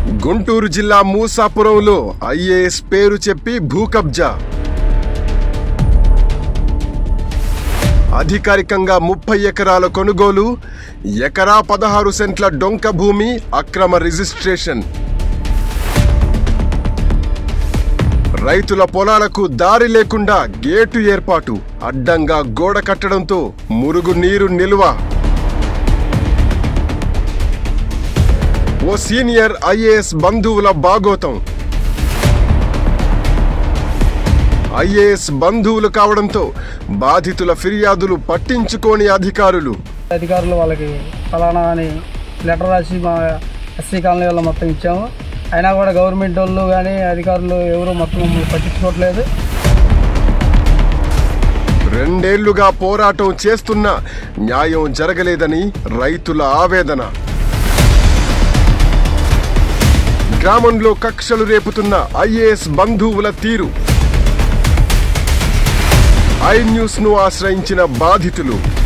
గుంటూరు జిల్లా మూసాపురంలో ఐఏఎస్ పేరు చెప్పి భూకబ్జా అధికారికంగా ముప్పై ఎకరాల కొనుగోలు ఎకరా పదహారు సెంట్ల డొంక భూమి అక్రమ రిజిస్ట్రేషన్ రైతుల పొలాలకు దారి లేకుండా గేటు ఏర్పాటు అడ్డంగా గోడ కట్టడంతో మురుగు నీరు నిల్వ ఓ సీనియర్ ఐఏఎస్ బంధువుల బాగోతం ఐఏఎస్ బంధువులు కావడంతో బాధితుల ఫిర్యాదులు పట్టించుకోని అధికారులు అధికారులు వాళ్ళకి ఫలానా అని లెటర్ రాసి మా ఎస్సీ కాలనీ వాళ్ళు మొత్తం ఇచ్చాము అయినా కూడా గవర్నమెంట్ వాళ్ళు కానీ అధికారులు ఎవరు మొత్తం మమ్మల్ని పట్టించుకోవట్లేదు రెండేళ్లుగా పోరాటం చేస్తున్నా న్యాయం జరగలేదని రైతుల ఆవేదన గ్రామంలో కక్షలు రేపుతున్న ఐఏఎస్ బంధువుల తీరు ఐ న్యూస్ ను ఆశ్రయించిన బాధితులు